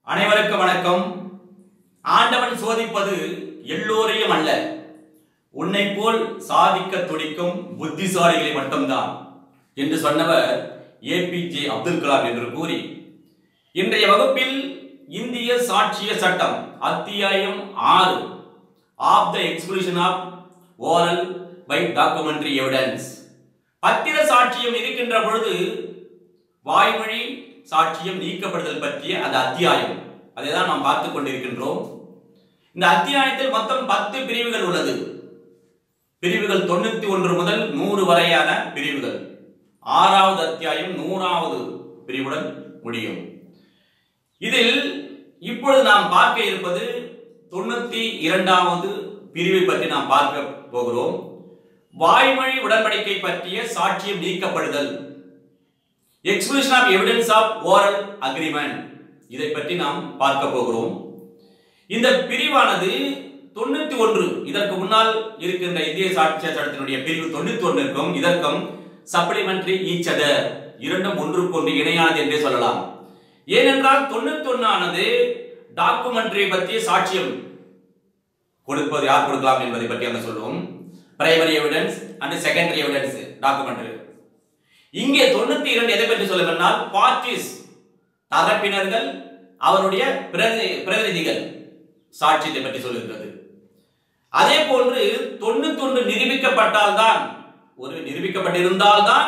அனைவருக்கும் வணக்கம் ஆண்டவன் சோதிப்பது எல்லோரையும் அல்ல உன்னை போல் சாதிக்க துடிக்கும் புத்திசாலிகளை மட்டும்தான் என்று சொன்னவர் ஏபிஜே அப்துல் கலாம் என்று கூறி இன்றைய வகுப்பில் இந்திய சாட்சிய சட்டம் அத்தியாயம் ஆறு of the exclusion of oral by documentary evidence பத்திர சாட்சியம் இருக்கின்ற பொழுது வாய்மொழி சாட்சியம் நீக்கப்படுதல் பற்றிய அந்த அத்தியாயம் அதை தான் நாம் பார்த்துக் கொண்டிருக்கின்றோம் இந்த அத்தியாயத்தில் மொத்தம் பத்து பிரிவுகள் உள்ளது பிரிவுகள் தொண்ணூத்தி ஒன்று முதல் நூறு வரையான பிரிவுகள் ஆறாவது அத்தியாயம் நூறாவது பிரிவுடன் முடியும் இதில் இப்பொழுது நாம் பார்க்க இருப்பது தொண்ணூத்தி இரண்டாவது பிரிவை பற்றி நாம் பார்க்க போகிறோம் வாய்மொழி உடன்படிக்கை பற்றிய சாட்சியம் நீக்கப்படுதல் exclusion of evidence of oral agreement இதை பற்றி நாம் பார்க்க போகிறோம் இந்த பிரிவானது தொண்ணூத்தி ஒன்று இதற்கு முன்னால் இருக்கின்ற இந்திய சாட்சிய சட்டத்தினுடைய பிரிவு தொண்ணூத்தி ஒன்றிற்கும் இதற்கும் சப்ளிமெண்டரி ஈச் அதர் இரண்டும் ஒன்றுக்கொன்று இணையானது என்றே சொல்லலாம் ஏனென்றால் தொண்ணூத்தி ஒன்னானது டாக்குமெண்ட்ரி பற்றிய சாட்சியம் கொடுப்பது யார் கொடுக்கலாம் என்பதை பற்றி அங்க சொல்லுவோம் primary evidence and secondary evidence documentary இங்கே தொண்ணூத்தி இரண்டு எதை பற்றி சொல்ல வேண்டால் பார்ட்டிஸ் தரப்பினர்கள் அவருடைய பிரதி- பிரதிநிதிகள் சாட்சியத்தை பற்றி சொல்லுகிறது அதே போன்று தொண்ணூத்தி ஒன்று நிரூபிக்கப்பட்டால்தான் ஒரு நிரூபிக்கப்பட்டிருந்தால்தான்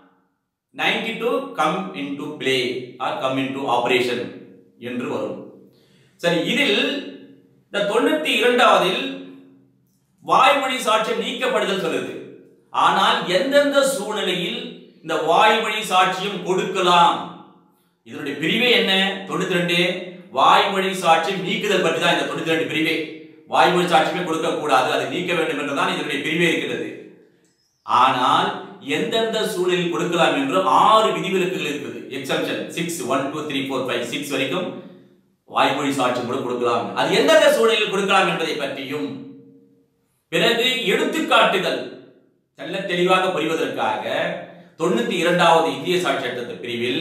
ninety two come into play or come into operation என்று வரும் சரி இதில் இந்த தொண்ணூத்தி இரண்டாவதில் வாய்மொழி சாட்சியம் நீக்கப்படுதல் சொல்லுது ஆனால் எந்தெந்த சூழ்நிலையில் இந்த வாய்மொழி சாட்சியம் கொடுக்கலாம் இதனுடைய பிரிவே என்ன தொண்ணூத்தி ரெண்டு வாய்மொழி சாட்சியம் நீக்குதல் பற்றி தான் இந்த தொண்ணூத்தி ரெண்டு பிரிவே வாய்மொழி சாட்சியமே கொடுக்க கூடாது அதை நீக்க வேண்டும் என்றுதான் இதனுடைய பிரிவே இருக்கிறது ஆனால் எந்தெந்த சூழலில் கொடுக்கலாம் என்று ஆறு விதிவிலக்குகள் இருக்குது exemption six one two three four five six வரைக்கும் வாய்மொழி சாட்சியம் கூட கொடுக்கலாம் அது எந்தெந்த சூழலில் கொடுக்கலாம் என்பதை பற்றியும் பிறகு எடுத்துக்காட்டுகள் நல்ல தெளிவாக புரிவதற்காக தொண்ணூத்தி இரண்டாவது இந்திய சாட்சி சட்டத்து பிரிவில்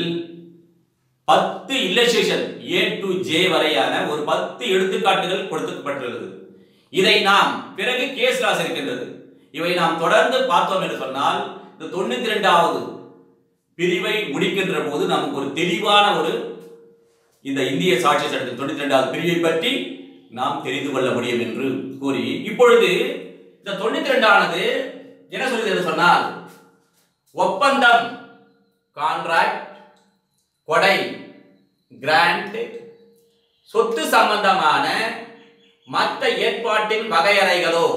பத்து இல்லஸ்ட்ரேஷன் ஏ டு ஜே வரையான ஒரு பத்து எடுத்துக்காட்டுகள் கொடுக்கப்பட்டுள்ளது இதை நாம் பிறகு கேஸ் லாஸ் இருக்கின்றது இவை நாம் தொடர்ந்து பார்த்தோம் என்று சொன்னால் இந்த தொண்ணூத்தி இரண்டாவது பிரிவை முடிக்கின்ற போது நமக்கு ஒரு தெளிவான ஒரு இந்த இந்திய சாட்சி சட்டத்தின் தொண்ணூத்தி இரண்டாவது பிரிவை பற்றி நாம் தெரிந்து கொள்ள முடியும் என்று கூறி இப்பொழுது இந்த தொண்ணூத்தி இரண்டானது என்ன சொல்லுது என்று சொன்னால் ஒப்பந்தம் கான்ட்ராக்ட் கொடை கிராண்ட் சொத்து சம்பந்தமான மற்ற ஏற்பாட்டின் வகையறைகளோ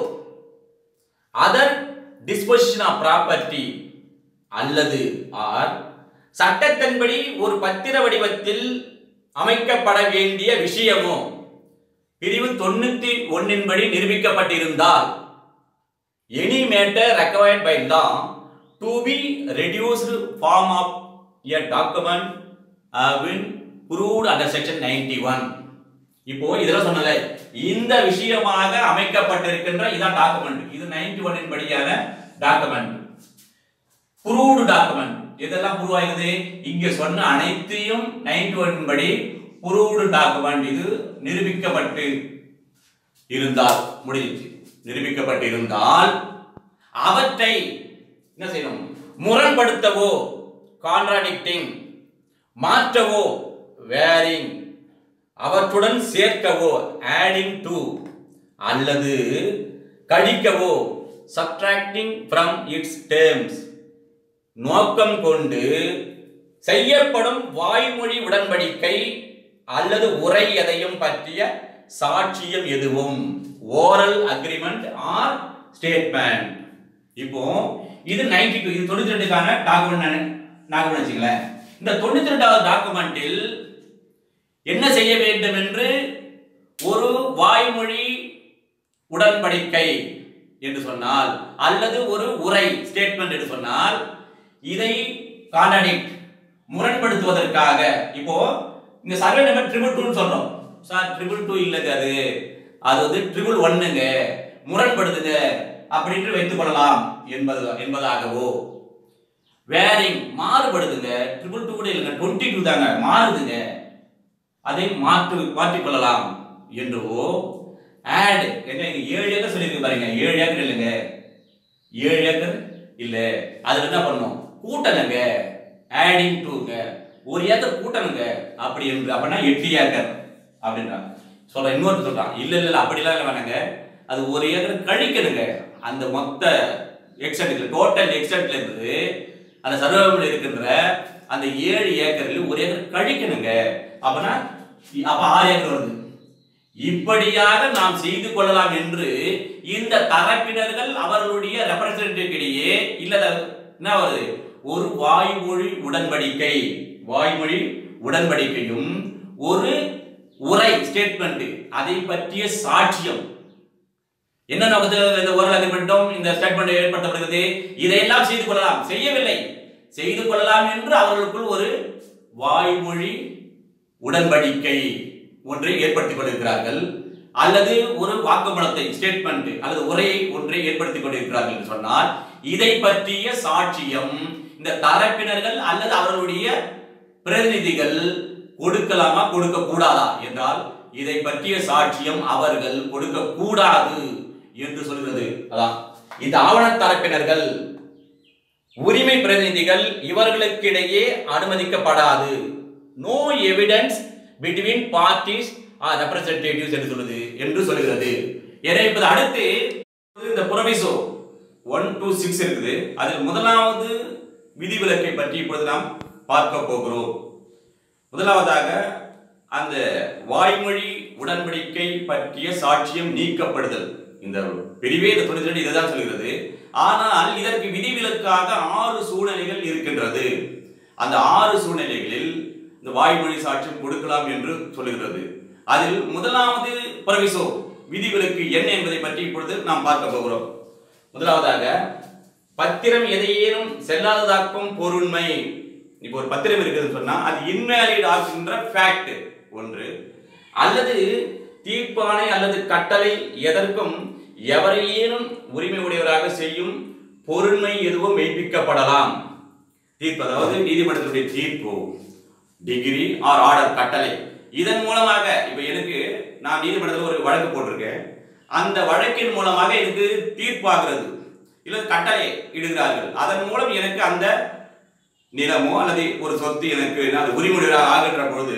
அதர் டிஸ்பொசிஷன் ஆஃப் ப்ராப்பர்ட்டி அல்லது ஆர் சட்டத்தின்படி ஒரு பத்திர வடிவத்தில் அமைக்கப்பட வேண்டிய விஷயமோ பிரிவு தொண்ணூத்தி ஒன்னின்படி நிரூபிக்கப்பட்டிருந்தால் any matter required by law to be reduced form of a document been proved under section 91 இப்போ இதெல்லாம் சொன்னல இந்த விஷயமாக அமைக்கப்பட்டிருக்கின்ற இதான் டாக்குமெண்ட் இது 91 இன் படியான டாக்குமெண்ட் ப்ரூவ்டு டாக்குமெண்ட் இதெல்லாம் ப்ரூவ் ஆகுது இங்க சொன்ன அனைத்தையும் 91 படி ப்ரூவ்டு டாக்குமெண்ட் இது நிரூபிக்கப்பட்டு இருந்தால் முடிஞ்சிச்சு நிரூபிக்கப்பட்டிருந்தால் அவற்றை என்ன செய்யணும் முரண்படுத்தவோ கான்ட்ராடிக்டிங் மாற்றவோ வேரிங் அவற்றுடன் சேர்க்கவோ ஆடிங் டு அல்லது கழிக்கவோ சப்ட்ராக்டிங் ஃப்ரம் இட்ஸ் டேர்ம்ஸ் நோக்கம் கொண்டு செய்யப்படும் வாய்மொழி உடன்படிக்கை அல்லது உரை எதையும் பற்றிய சாட்சியம் எதுவும் ஓரல் அக்ரிமெண்ட் ஆர் ஸ்டேட்மெண்ட் இப்போ இது 92 டூ இது தொண்ணூத்தி ரெண்டுக்கான டாக்குமெண்ட் டாக்குமெண்ட் வச்சுங்களேன் இந்த தொண்ணூத்தி ரெண்டாவது டாக்குமெண்டில் என்ன செய்ய வேண்டும் என்று ஒரு வாய்மொழி உடன்படிக்கை என்று சொன்னால் அல்லது ஒரு உரை ஸ்டேட்மெண்ட் என்று சொன்னால் இதை கான்ட்ராடிக்ட் முரண்படுத்துவதற்காக இப்போ இந்த சர்வே நம்பர் ட்ரிபிள் டூன்னு சொல்றோம் சார் ட்ரிபிள் டூ இல்லைங்க அது அது வந்து ட்ரிபிள் ஒன்னுங்க முரண்படுத்துங்க அப்படின்று வைத்துக் கொள்ளலாம் என்பது என்பதாகவோ வேரிங் மாறுபடுதுங்க ட்ரிபிள் டூ கூட இல்லைங்க டுவெண்ட்டி டூ தாங்க மாறுதுங்க அதை மாற்று மாற்றிக் கொள்ளலாம் என்றோ ஆட் என்ன இங்க ஏழு ஏக்கர் சொல்லியிருக்கு பாருங்க ஏழு ஏக்கர் இல்லைங்க ஏழு ஏக்கர் இல்ல அதுல என்ன பண்ணணும் கூட்டணுங்க ஆடிங் டுங்க ஒரு ஏக்கர் கூட்டணுங்க அப்படி என்று அப்படின்னா எட்டு ஏக்கர் அப்படின்றாங்க சொல்ற இன்னொரு சொல்றான் இல்ல இல்ல இல்ல அப்படிலாம் இல்லை வேணாங்க அது ஒரு ஏக்கர் கழிக்கணுங்க அந்த மொத்த எக்ஸ்டென்ட்ல டோட்டல் எக்ஸ்டென்ட்ல இருந்து அந்த சர்வமில் இருக்கின்ற அந்த ஏழு ஏக்கரில் ஒரு ஏக்கர் கழிக்கணுங்க அப்படின்னா அப்ப ஆறு ஏக்கர் வருது இப்படியாக நாம் செய்து கொள்ளலாம் என்று இந்த தரப்பினர்கள் அவர்களுடைய ரெப்ரசன்டேட்டிவ் இடையே இல்ல என்ன வருது ஒரு வாய்மொழி உடன்படிக்கை வாய்மொழி உடன்படிக்கையும் ஒரு உரை ஸ்டேட்மெண்ட் அதை பற்றிய சாட்சியம் என்ன நோக்கத்தில் இந்த ஓரல் அக்ரிமெண்ட்டும் இந்த ஸ்டேட்மெண்ட் ஏற்படுத்தப்படுகிறது இதையெல்லாம் செய்து கொள்ளலாம் செய்யவில்லை செய்து கொள்ளலாம் என்று அவர்களுக்குள் ஒரு வாய்மொழி உடன்படிக்கை ஒன்றை ஏற்படுத்திக் கொண்டிருக்கிறார்கள் அல்லது ஒரு வாக்குமூலத்தை ஸ்டேட்மெண்ட் அல்லது உரையை ஒன்றை ஏற்படுத்திக் கொண்டிருக்கிறார்கள் என்று சொன்னால் இதை பற்றிய சாட்சியம் இந்த தரப்பினர்கள் அல்லது அவர்களுடைய பிரதிநிதிகள் கொடுக்கலாமா கொடுக்க கூடாதா என்றால் இதை பற்றிய சாட்சியம் அவர்கள் கொடுக்க கூடாது என்று சொல்கிறது அதான் இந்த ஆவண தரப்பினர்கள் உரிமை பிரதிநிதிகள் இவர்களுக்கிடையே அனுமதிக்கப்படாது no evidence between parties or representatives என்று சொல்லுது என்று சொல்கிறது எனவே இப்போது அடுத்து இந்த புரவிசோ ஒன் டூ சிக்ஸ் இருக்குது அதில் முதலாவது விதிவிலக்கை பற்றி இப்பொழுது நாம் பார்க்க போகிறோம் முதலாவதாக அந்த வாய்மொழி உடன்படிக்கை பற்றிய சாட்சியம் நீக்கப்படுதல் இந்த பிரிவே இந்த தொண்ணூத்தி ரெண்டு இதுதான் சொல்கிறது ஆனால் இதற்கு விதிவிலக்காக ஆறு சூழ்நிலைகள் இருக்கின்றது அந்த ஆறு சூழ்நிலைகளில் இந்த வாய்மொழி சாட்சியம் கொடுக்கலாம் என்று சொல்லுகிறது அதில் முதலாவது பிரவிசோ விதிவிலக்கு என்ன என்பதை பற்றி இப்பொழுது நாம் பார்க்க போகிறோம் முதலாவதாக பத்திரம் எதையேனும் செல்லாததாக்கும் பொருண்மை இப்போ ஒரு பத்திரம் இருக்குதுன்னு சொன்னா அது இன்வேலிட் ஆகின்ற ஃபேக்ட் ஒன்று அல்லது தீர்ப்பானை அல்லது கட்டளை எதற்கும் எவரையேனும் உரிமை உடையவராக செய்யும் பொருண்மை எதுவும் மெய்ப்பிக்கப்படலாம் தீர்ப்பு அதாவது நீதிமன்றத்துடைய தீர்ப்பு டிகிரி ஆர் ஆர்டர் கட்டளை இதன் மூலமாக இப்ப எனக்கு நான் நீதிமன்றத்தில் ஒரு வழக்கு போட்டிருக்கேன் அந்த வழக்கின் மூலமாக எனக்கு தீர்ப்பாகிறது இல்ல கட்டளை இடுகிறார்கள் அதன் மூலம் எனக்கு அந்த நிலமோ அல்லது ஒரு சொத்து எனக்கு அது உரிமையுடையதாக ஆகின்ற பொழுது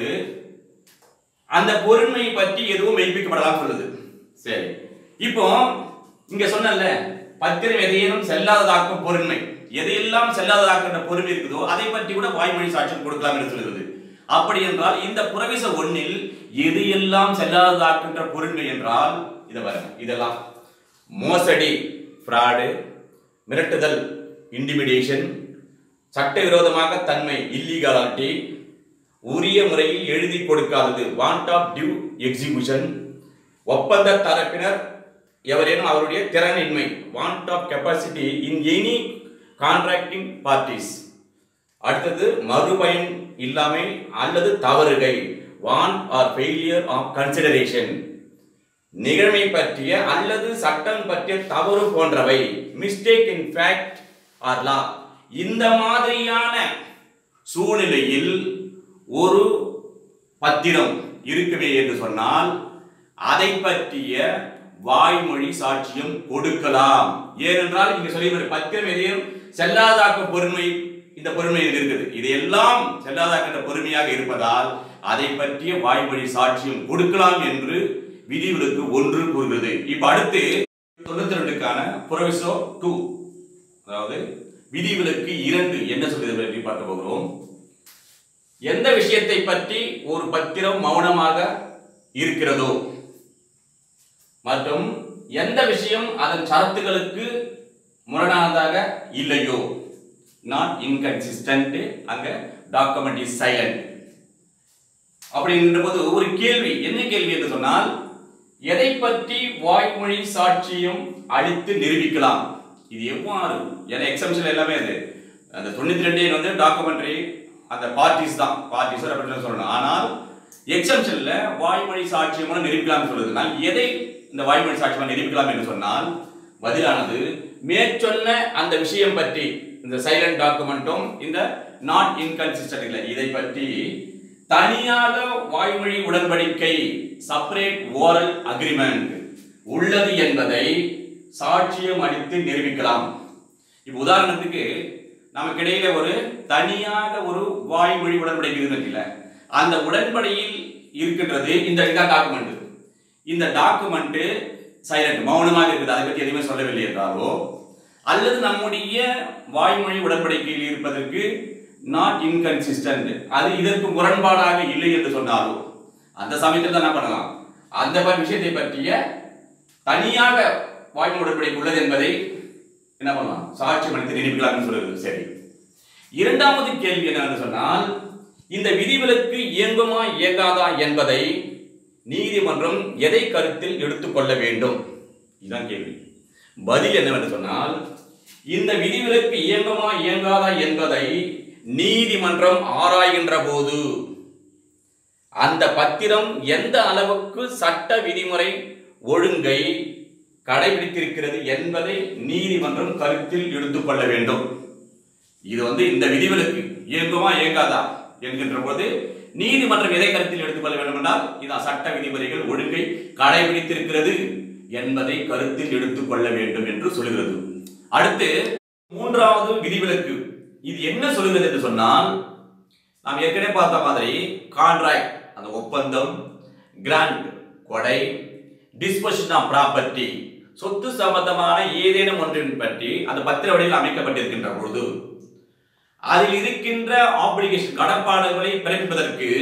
அந்த பொருண்மை பற்றி எதுவும் மெய்ப்பிக்கப்படலாம் சொல்லுது சரி இப்போ இங்க சொன்னல பத்திரம் எதையேனும் செல்லாததாக்கும் பொருண்மை எதையெல்லாம் செல்லாததாக்கின்ற பொறுமை இருக்குதோ அதை பற்றி கூட வாய்மொழி சாட்சியம் கொடுக்கலாம் என்று சொல்கிறது அப்படி என்றால் இந்த புறவிச ஒன்னில் எது எல்லாம் செல்லாததாக்கின்ற பொருண்மை என்றால் இதை பாருங்க இதெல்லாம் மோசடி ஃப்ராடு மிரட்டுதல் இன்டிமிடேஷன் சட்டவிரோதமாக தன்மை இல்லீகாலிட்டி உரிய முறையில் எழுதி கொடுக்காதது வாண்ட் ஆஃப் டியூ எக்ஸிகியூஷன் ஒப்பந்த தரப்பினர் எவரேனும் அவருடைய திறனின்மை want of capacity in any contracting parties அடுத்தது மறுபயன் இல்லாமை அல்லது தவறுகை want or failure of consideration நிகழ்மை பற்றிய அல்லது சட்டம் பற்றிய தவறு போன்றவை mistake in fact or law இந்த மாதிரியான சூழ்நிலையில் ஒரு பத்திரம் இருக்குமே என்று சொன்னால் அதை பற்றிய வாய்மொழி சாட்சியம் கொடுக்கலாம் ஏனென்றால் இங்க சொல்லி பத்திரம் எதையும் செல்லாதாக்க பொறுமை இந்த பொறுமை இதில் இருக்குது இதையெல்லாம் செல்லாதாக்கின்ற பொறுமையாக இருப்பதால் அதை பற்றிய வாய்மொழி சாட்சியம் கொடுக்கலாம் என்று விதிவிலக்கு ஒன்று கூறுகிறது இப்ப அடுத்து தொண்ணூத்தி ரெண்டுக்கான புரவிசோ டூ அதாவது விதிவிலக்கு இரண்டு என்ன சொல்லுது பற்றி பார்க்க போகிறோம் எந்த விஷயத்தை பற்றி ஒரு பத்திரம் மௌனமாக இருக்கிறதோ மற்றும் எந்த விஷயம் அதன் சரத்துகளுக்கு முரணானதாக இல்லையோ நாட் இன்கன்சிஸ்டன்ட் அங்க டாக்குமெண்ட் இஸ் சைலண்ட் அப்படின்ற போது ஒரு கேள்வி என்ன கேள்வி என்று சொன்னால் எதை பற்றி வாய்மொழி சாட்சியம் அளித்து நிரூபிக்கலாம் இது எவ்வாறு ஏன்னா எக்ஸம்ஷன் எல்லாமே அது அந்த தொண்ணூத்தி ரெண்டு வந்து டாக்குமெண்ட்ரி அந்த பார்ட்டிஸ் தான் பார்ட்டிஸ் அப்படின்னு சொல்லணும் ஆனால் எக்ஸம்ஷன்ல வாய்மொழி சாட்சியம் நிரூபிக்கலாம் சொல்லுது நான் எதை இந்த வாய்மொழி சாட்சியம் நிரூபிக்கலாம் என்று சொன்னால் பதிலானது மேற்சொன்ன அந்த விஷயம் பற்றி இந்த சைலண்ட் டாக்குமெண்ட்டும் இந்த நாட் இன்கன்சிஸ்டன்ட் இல்லை இதை பற்றி தனியாக வாய்மொழி உடன்படிக்கை செப்பரேட் ஓரல் அக்ரிமெண்ட் உள்ளது என்பதை சாட்சியம் அளித்து நிரூபிக்கலாம் இப்ப உதாரணத்துக்கு நமக்கு இடையில ஒரு தனியாக ஒரு வாய்மொழி உடன்படிக்கை இருக்குல்ல அந்த உடன்படியில் இருக்கின்றது இந்த டாக்குமெண்ட் இந்த டாக்குமெண்ட் சைலண்ட் மௌனமாக இருக்குது அதை பற்றி எதுவுமே சொல்லவில்லை என்றாலோ அல்லது நம்முடைய வாய்மொழி உடன்படிக்கையில் இருப்பதற்கு நாட் இன்கன்சிஸ்டன்ட் அது இதற்கு முரண்பாடாக இல்லை என்று சொன்னாலோ அந்த சமயத்தில் தான் என்ன பண்ணலாம் அந்த மாதிரி விஷயத்தை பற்றிய தனியாக வாய்மொழி உடன்படிக்கை உள்ளது என்பதை என்ன பண்ணலாம் சாட்சி மனித நிரூபிக்கலாம்னு சொல்லுது சரி இரண்டாவது கேள்வி என்னன்னு சொன்னால் இந்த விதிவிலக்கு இயங்குமா இயங்காதா என்பதை நீதிமன்றம் எதை கருத்தில் எடுத்துக்கொள்ள வேண்டும் இதுதான் கேள்வி பதில் என்னவென்று சொன்னால் இந்த விதிவிலக்கு இயங்குமா இயங்காதா என்பதை நீதிமன்றம் ஆராய்கின்ற போது அந்த பத்திரம் எந்த அளவுக்கு சட்ட விதிமுறை ஒழுங்கை கடைபிடித்திருக்கிறது என்பதை நீதிமன்றம் கருத்தில் எடுத்துக்கொள்ள வேண்டும் இது வந்து இந்த விதிவிலக்கு இயங்குமா இயங்காதா என்கின்ற போது நீதிமன்றம் எதை கருத்தில் எடுத்துக்கொள்ள வேண்டும் என்றால் இதான் சட்ட விதிமுறைகள் ஒழுங்கை கடைபிடித்திருக்கிறது என்பதை கருத்தில் எடுத்துக்கொள்ள வேண்டும் என்று சொல்கிறது அடுத்து மூன்றாவது விதிவிலக்கு இது என்ன சொல்கிறது என்று சொன்னால் நாம் ஏற்கனவே பார்த்த மாதிரி கான்ட்ராக்ட் அந்த ஒப்பந்தம் கிராண்ட் கொடை டிஸ்போசிஷன் ஆஃப் ப்ராப்பர்ட்டி சொத்து சம்பந்தமான ஏதேனும் ஒன்றின் பற்றி அந்த பத்திர வடிவில் அமைக்கப்பட்டிருக்கின்ற பொழுது அதில் இருக்கின்ற ஆப்ளிகேஷன் கடப்பாடுகளை பிறப்பிப்பதற்கு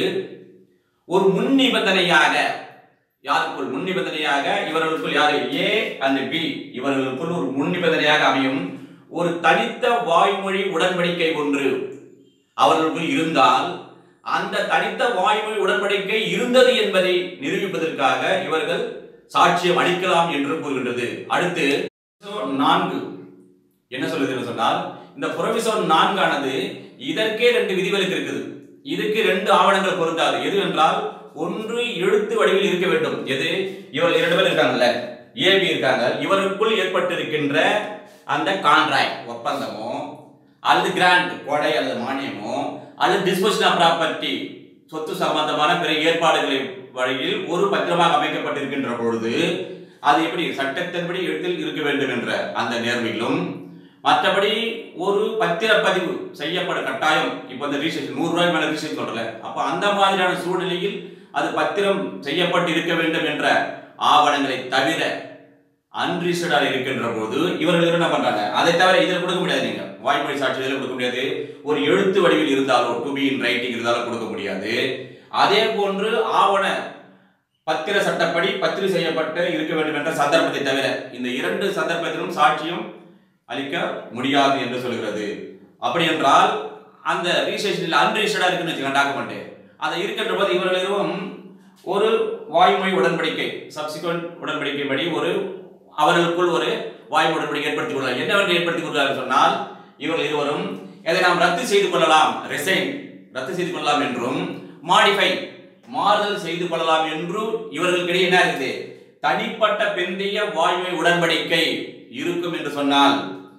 ஒரு முன் நிபந்தனையாக யாருக்குள் முன் நிபந்தனையாக இவர்களுக்குள் யாரு ஏ அண்ட் பி இவர்களுக்குள் ஒரு முன் நிபந்தனையாக அமையும் ஒரு தனித்த வாய்மொழி உடன்படிக்கை ஒன்று அவர்களுக்குள் இருந்தால் அந்த தனித்த வாய்மொழி உடன்படிக்கை இருந்தது என்பதை நிரூபிப்பதற்காக இவர்கள் சாட்சியம் அளிக்கலாம் என்று கூறுகின்றது அடுத்து நான்கு என்ன சொல்லுதுன்னு சொன்னால் இந்த புரவிசோன் நான்கானது இதற்கே ரெண்டு விதிவிலக்கு இருக்குது இதுக்கு ரெண்டு ஆவணங்கள் பொருந்தாது எது என்றால் ஒன்று எழுத்து வடிவில் இருக்க வேண்டும் எது இவர்கள் இரண்டு பேர் இருக்காங்கல்ல ஏபி இருக்காங்க இவருக்குள் ஏற்பட்டிருக்கின்ற அந்த கான்ட்ராக்ட் ஒப்பந்தமோ அல்லது கிராண்ட் கொடை அல்லது மானியமோ அல்லது டிஸ்போசன் ஆஃப் ப்ராப்பர்ட்டி சொத்து சம்பந்தமான பிற ஏற்பாடுகளை வழியில் ஒரு பத்திரமாக அமைக்கப்பட்டிருக்கின்ற பொழுது அது எப்படி சட்டத்தின்படி எழுத்தில் இருக்க வேண்டும் என்ற அந்த நேர்மையிலும் மற்றபடி ஒரு பத்திரப்பதிவு செய்யப்பட கட்டாயம் இப்போ இந்த ரிஜிஸ்ட்ரேஷன் நூறு ரூபாய் மேல ரிஜிஸ்ட்ரேஷன் சொல்றல அப்போ அந்த மாதிரியான சூழ்நிலையில் அது பத்திரம் செய்யப்பட்டு இருக்க வேண்டும் என்ற ஆவணங்களை தவிர அன்ரிஜிஸ்டர்டாக இருக்கின்ற போது இவர்கள் என்ன பண்றாங்க அதை தவிர இதில் கொடுக்க முடியாது நீங்க வாய்மொழி சாட்சி இதில் கொடுக்க முடியாது ஒரு எழுத்து வடிவில் இருந்தாலோ டு பி இன் ரைட்டிங் இருந்தாலும் கொடுக்க முடியாது அதே போன்று ஆவண பத்திர சட்டப்படி பத்திரம் செய்யப்பட்டு இருக்க வேண்டும் என்ற சந்தர்ப்பத்தை தவிர இந்த இரண்டு சந்தர்ப்பத்திலும் சாட்சியம் அளிக்க முடியாது என்று சொல்கிறது அப்படி என்றால் அந்த ரிஜிஸ்ட்ரேஷனில் அன்ரிஜிஸ்டர்டா இருக்குன்னு வச்சுக்கோங்க டாக்குமெண்ட் அதை இருக்கின்ற போது இவர்கள் இருவரும் ஒரு வாய்மொழி உடன்படிக்கை சப்சிக்வெண்ட் உடன்படிக்கை படி ஒரு அவர்களுக்குள் ஒரு வாய்மொழி உடன்படிக்கை ஏற்படுத்திக் கொள்ளலாம் என்னவென்று ஏற்படுத்திக் கொள்கிறார்கள் சொன்னால் இவர்கள் இருவரும் இதை நாம் ரத்து செய்து கொள்ளலாம் ரெசைன் ரத்து செய்து கொள்ளலாம் என்றும் மாடிஃபை மாறுதல் செய்து கொள்ளலாம் என்று இவர்களுக்கிடையே என்ன இருக்குது தனிப்பட்ட பிந்தைய வாய்மை உடன்படிக்கை இருக்கும் என்று சொன்னால்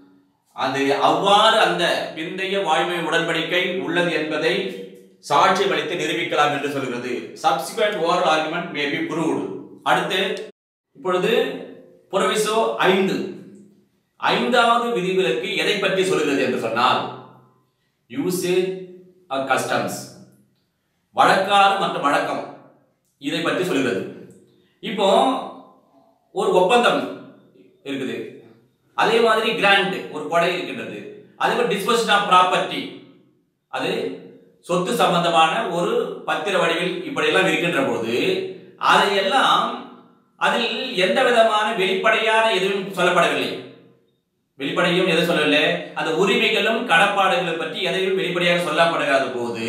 அது அவ்வாறு அந்த பிந்தைய வாய்மை உடன்படிக்கை உள்ளது என்பதை சாட்சி அளித்து நிரூபிக்கலாம் என்று சொல்கிறது subsequent oral argument may be proved அடுத்து இப்பொழுது புறவிசோ ஐந்து ஐந்தாவது விதிவிலக்கு எதை பற்றி சொல்கிறது என்று சொன்னால் யூசேஜ் கஸ்டம்ஸ் வழக்காறு மற்றும் வழக்கம் இதை பற்றி சொல்கிறது இப்போ ஒரு ஒப்பந்தம் இருக்குது அதே மாதிரி கிராண்ட் ஒரு கொடை இருக்கின்றது அதே மாதிரி டிஸ்போசன் ஆஃப் ப்ராப்பர்ட்டி அது சொத்து சம்பந்தமான ஒரு பத்திர வடிவில் இப்படியெல்லாம் இருக்கின்ற போது அதையெல்லாம் அதில் எந்த விதமான வெளிப்படையான எதுவும் சொல்லப்படவில்லை வெளிப்படையும் எதை சொல்லவில்லை அந்த உரிமைகளும் கடப்பாடுகளை பற்றி எதையும் வெளிப்படையாக சொல்லப்படாத போது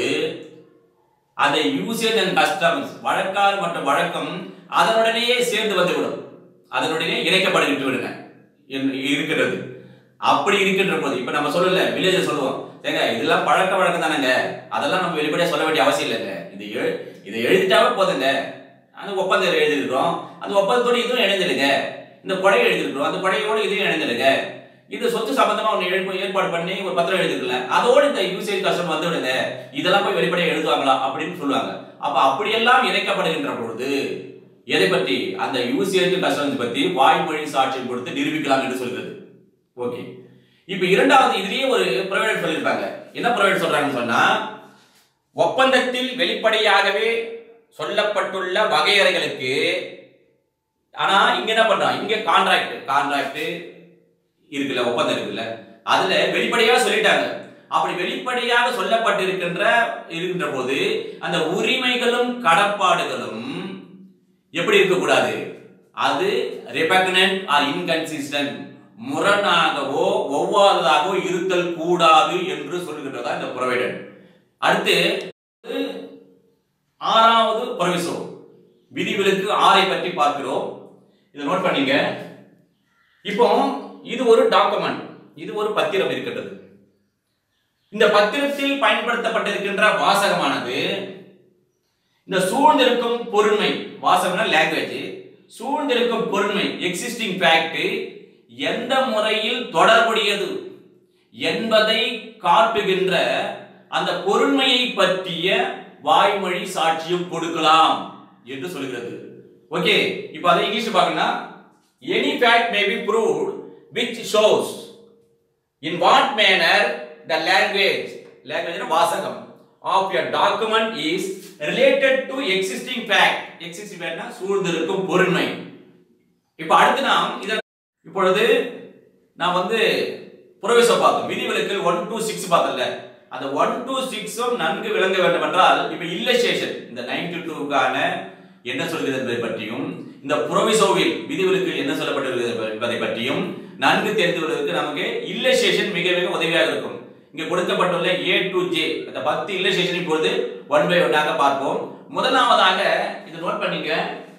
அதை யூசேஜ் அண்ட் கஸ்டம்ஸ் வழக்காறு மற்றும் வழக்கம் அதனுடனேயே சேர்ந்து வந்துவிடும் அதனுடனே இணைக்கப்பட்டு விடுங்க இருக்கிறது அப்படி இருக்கின்ற போது இப்ப நம்ம சொல்லல வில்லேஜ் சொல்லுவோம் ஏங்க இதெல்லாம் பழக்க வழக்கம் தானேங்க அதெல்லாம் நம்ம வெளிப்படையா சொல்ல வேண்டிய அவசியம் இல்லைங்க இது எழு இதை எழுதிட்டாவே போதுங்க அந்த ஒப்பந்தம் எழுதிருக்கிறோம் அந்த ஒப்பந்தத்தோடு இதுவும் இணைஞ்சிடுங்க இந்த கொடையை எழுதிருக்கிறோம் அந்த கொடையோடு இதையும் இணைஞ்சிடுங்க இந்த சொத்து சம்பந்தமா ஒன்று எழுப்ப ஏற்பாடு பண்ணி ஒரு பத்திரம் எழுதிருக்கல அதோடு இந்த யூசேஜ் கஷ்டம் வந்து விடுங்க இதெல்லாம் போய் வெளிப்படையாக எழுதுவாங்களா அப்படின்னு சொல்லுவாங்க அப்ப அப்படியெல்லாம் இணைக்கப்படுகின்ற பொழுது எதை பற்றி அந்த யூசேஜ் கஸ்டம்ஸ் பத்தி வாய்மொழி சாட்சியம் கொடுத்து நிரூபிக்கலாம் என்று சொல்கிறது ஓகே இப்ப இரண்டாவது இதுலயே ஒரு ப்ரொவைடர் சொல்லியிருப்பாங்க என்ன ப்ரொவைடர் சொல்றாங்கன்னு சொன்னா ஒப்பந்தத்தில் வெளிப்படையாகவே சொல்லப்பட்டுள்ள வகையறைகளுக்கு ஆனா இங்க என்ன பண்றான் இங்க கான்ட்ராக்ட் கான்ட்ராக்ட் இருக்குல்ல ஒப்பந்தம் இருக்குல்ல அதுல வெளிப்படையாக சொல்லிட்டாங்க அப்படி வெளிப்படையாக சொல்லப்பட்டிருக்கின்ற இருக்கின்ற போது அந்த உரிமைகளும் கடப்பாடுகளும் எப்படி இருக்கக்கூடாது அது ரெபக்னன்ட் ஆர் இன்கன்சிஸ்டன்ட் முரணாகவோ ஒவ்வாததாகவோ இருத்தல் கூடாது என்று சொல்லுகின்றதா இந்த ப்ரொவைடர் அடுத்து ஆறாவது ப்ரொவிசோ விதிவிலக்கு ஆறை பற்றி பார்க்கிறோம் இதை நோட் பண்ணீங்க இப்போ இது ஒரு டாக்குமெண்ட் இது ஒரு பத்திரம் இருக்கின்றது இந்த பத்திரத்தில் பயன்படுத்தப்பட்டிருக்கின்ற வாசகமானது இந்த சூழ்ந்திருக்கும் பொருண்மை வாசகம்னா லாங்குவேஜ் சூழ்ந்திருக்கும் பொருண்மை எக்ஸிஸ்டிங் ஃபேக்ட் எந்த முறையில் தொடர்புடையது என்பதை காட்டுகின்ற அந்த பொருண்மையை பற்றிய வாய்மொழி சாட்சியம் கொடுக்கலாம் என்று சொல்கிறது ஓகே இப்போ அதை இங்கிலீஷ் பார்க்கணும்னா any fact may be proved which shows in what manner the language language வாசகம் of your document is related to existing fact existing ஃபேக்ட்னா சூழ்ந்திருக்கும் பொருண்மை இப்போ அடுத்து நாம் இத இப்பொழுது நான் வந்து புறவிச பார்த்தோம் விதிவிலக்கில் ஒன் டூ சிக்ஸ் பார்த்தல அந்த ஒன் டூ சிக்ஸும் நன்கு விளங்க வேண்டும் என்றால் இப்ப இல்லஸ்ட்ரேஷன் இந்த நைன்டி டூக்கான என்ன சொல்கிறது என்பதை பற்றியும் இந்த புறவிசோவில் விதிவிலக்கில் என்ன சொல்லப்பட்டிருக்கிறது என்பதை பற்றியும் நன்கு தெரிந்து கொள்வதற்கு நமக்கு இல்லஸ்ட்ரேஷன் மிக மிக உதவியாக இருக்கும் இங்க கொடுக்கப்பட்டுள்ள ஏ டு ஜே அந்த பத்து இல்லஸ்ட்ரேஷன் இப்பொழுது ஒன் பை ஒன்னாக பார்ப்போம் முதலாவதாக இதை நோட் பண்ணிக்க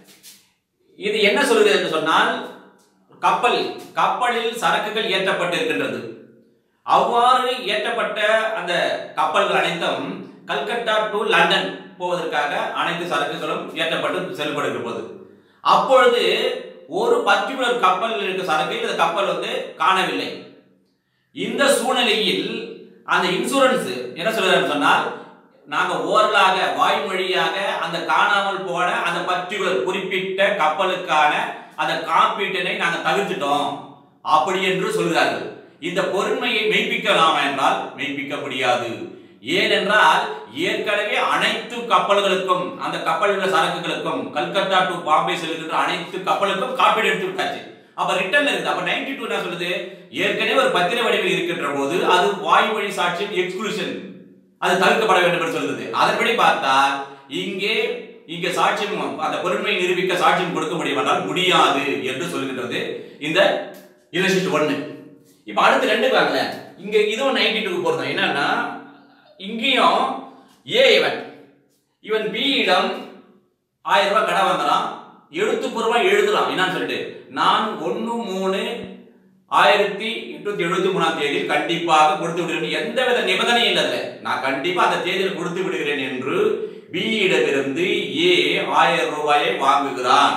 இது என்ன சொல்கிறது என்று சொன்னால் கப்பல் கப்பலில் சரக்குகள் ஏற்றப்பட்டிருக்கின்றது அவ்வாறு ஏற்றப்பட்ட அந்த கப்பல்கள் அனைத்தும் கல்கத்தா டு லண்டன் போவதற்காக அனைத்து சரக்குகளும் ஏற்றப்பட்டு செயல்படுகிற போது அப்பொழுது ஒரு பர்டிகுலர் கப்பல் இருக்க சரக்கு இந்த கப்பல் வந்து காணவில்லை இந்த சூழ்நிலையில் அந்த இன்சூரன்ஸ் என்ன சொல்றாரு சொன்னால் நாங்க ஓரலாக வாய்மொழியாக அந்த காணாமல் போன அந்த பர்டிகுலர் குறிப்பிட்ட கப்பலுக்கான அந்த காப்பீட்டினை நாங்க தவிர்த்துட்டோம் அப்படி என்று சொல்கிறார்கள் இந்த பொறுமையை மெய்ப்பிக்கலாம் என்றால் மெய்ப்பிக்க முடியாது ஏனென்றால் ஏற்கனவே அனைத்து கப்பல்களுக்கும் அந்த கப்பலில் உள்ள சரக்குகளுக்கும் கல்கத்தா டு பாம்பே செல்கின்ற அனைத்து கப்பலுக்கும் காப்பீடு எடுத்து விட்டாச்சு அப்ப ரிட்டர்ன் இருக்குது அப்ப நைன்டி டூ என்ன சொல்லுது ஏற்கனவே ஒரு பத்திர வடிவில் இருக்கின்ற போது அது வாய்மொழி சாட்சியம் எக்ஸ்க்ளூஷன் அது தவிர்க்கப்பட வேண்டும் என்று சொல்லுது அதன்படி பார்த்தால் இங்கே இங்க சாட்சியம் அந்த பொருண்மையை நிரூபிக்க சாட்சியம் கொடுக்க முடியும் என்றால் முடியாது என்று சொல்லுகின்றது இந்த யூனிவர்சிட்டி ஒன்னு இப்ப அடுத்து ரெண்டு பாருங்க இங்க இதுவும் நைன்டி டூ பொருத்தம் என்னன்னா இங்கேயும் ஏ இவன் இவன் பி இடம் ஆயிரம் ரூபாய் கடை வாங்குறான் எழுத்துப்பூர்வமா எழுதுறான் என்னன்னு சொல்லிட்டு நான் ஒன்னு மூணு ஆயிரத்தி எட்நூத்தி எழுபத்தி மூணாம் தேதியில் கண்டிப்பாக கொடுத்து விடுகிறேன் எந்தவித நிபந்தனையும் இல்லை அதுல. நான் கண்டிப்பா அந்த தேதியில் கொடுத்து விடுகிறேன் என்று பி இடமிருந்து ஏ ஆயிரம் ரூபாயை வாங்குகிறான்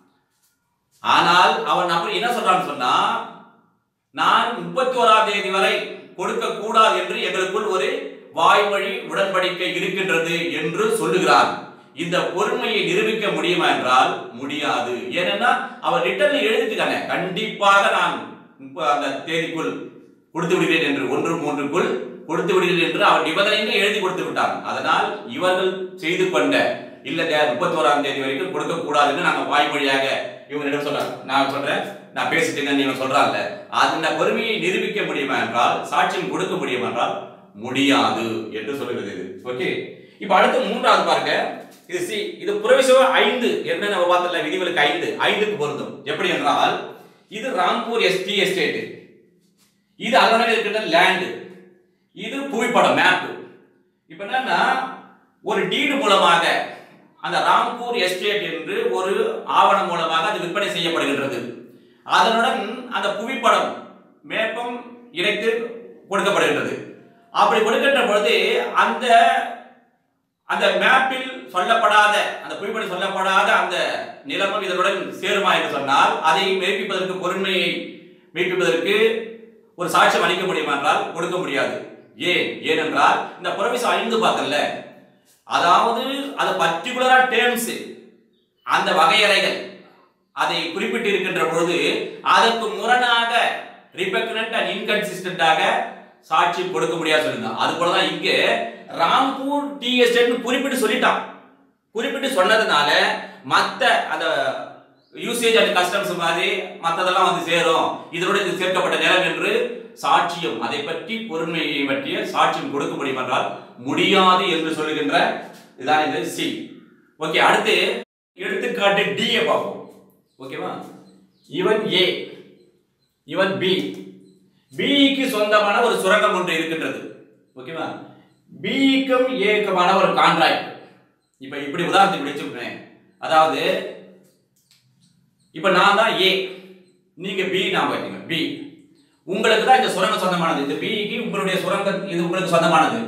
ஆனால் அவன் அப்புறம் என்ன சொல்றான்னு சொன்னா நான் முப்பத்தி ஓராம் தேதி வரை கொடுக்க கூடாது என்று எங்களுக்குள் ஒரு வாய்மொழி உடன்படிக்கை இருக்கின்றது என்று சொல்லுகிறான் இந்த பொறுமையை நிரூபிக்க முடியுமா என்றால் முடியாது ஏனென்னா அவர் ரிட்டர்ன் எழுதிட்டாங்க கண்டிப்பாக நான் முப்ப- அந்த தேதிக்குள் கொடுத்து விடுகிறேன் என்று ஒன்று மூன்றுக்குள் கொடுத்து விடுகிறேன் என்று அவர் நிபந்தனையிலே எழுதி கொடுத்து விட்டார் அதனால் இவர்கள் செய்து கொண்ட இல்ல முப்பத்தி ஓராம் தேதி வரைக்கும் கொடுக்க கூடாதுன்னு நாங்க வாய்மொழியாக இவங்களிடம் சொல்றாங்க நான் சொல்றேன் நான் பேசிட்டேங்க நீங்க சொல்றாங்கல்ல அந்த பொறுமையை நிரூபிக்க முடியுமா என்றால் சாட்சியம் கொடுக்க முடியுமா என்றால் முடியாது என்று சொல்லுகிறது இது ஓகே இப்ப அடுத்து மூன்றாவது பாருங்க இது சி இது புறவிசவ ஐந்து என்ன நம்ம பார்த்தல விதிவிலக்கு ஐந்து ஐந்துக்கு பொருந்தும் எப்படி என்றால் இது ராம்பூர் எஸ்டி எஸ்டேட் இது அதனுடைய இருக்கின்ற லேண்ட் இது புவிப்படம் மேப் இப்ப என்னன்னா ஒரு டீடு மூலமாக அந்த ராம்பூர் எஸ்டேட் என்று ஒரு ஆவணம் மூலமாக அது விற்பனை செய்யப்படுகின்றது அதனுடன் அந்த புவிப்படம் மேப்பம் இணைத்து கொடுக்கப்படுகின்றது அப்படி கொடுக்கின்ற பொழுது அந்த அந்த மேப்பில் சொல்லப்படாத அந்த புவிப்படம் சொல்லப்படாத அந்த நிலமும் இதனுடன் சேருமா என்று சொன்னால் அதை மெய்ப்பிப்பதற்கு பொறுமையை மெய்ப்பிப்பதற்கு ஒரு சாட்சியம் அளிக்க முடியுமா என்றால் கொடுக்க முடியாது ஏன் ஏனென்றால் இந்த புறவிசம் அழிந்து பார்த்தல அதாவது அது பர்டிகுலரா டேர்ம்ஸ் அந்த வகையறைகள் அதை குறிப்பிட்டு இருக்கின்ற பொழுது அதற்கு முரணாக ரிபக்னன்ட் அண்ட் இன்கன்சிஸ்டன்டாக சாட்சி கொடுக்க முடியாது சொல்லியிருந்தான் அது போல தான் இங்கே ராம்பூர் டி எஸ்டேட்னு குறிப்பிட்டு சொல்லிட்டான் குறிப்பிட்டு சொன்னதுனால மற்ற அந்த யூசேஜ் அண்ட் கஸ்டம்ஸ் மாதிரி மற்றதெல்லாம் வந்து சேரும் இதனோட இது சேர்க்கப்பட்ட நிலம் என்று சாட்சியம் அதை பற்றி பொறுமையை பற்றிய சாட்சியம் கொடுக்க முடியும் என்றால் முடியாது என்று சொல்லுகின்ற இதான் இது சி ஓகே அடுத்து எடுத்துக்காட்டு டி ஏ பார்ப்போம் ஓகேவா இவன் ஏ இவன் பி பிக்கு சொந்தமான ஒரு சுரங்கம் ஒன்று இருக்கின்றது ஓகேவா பிக்கும் ஏக்குமான ஒரு கான்ட்ராக்ட் இப்ப இப்படி உதாரணத்துக்கு வச்சுக்கிறேன் அதாவது இப்ப நான் தான் ஏ நீங்க பி நான் பார்த்தீங்க பி உங்களுக்கு தான் இந்த சுரங்கம் சொந்தமானது இந்த பிக்கு உங்களுடைய சுரங்கம் இது உங்களுக்கு சொந்தமானது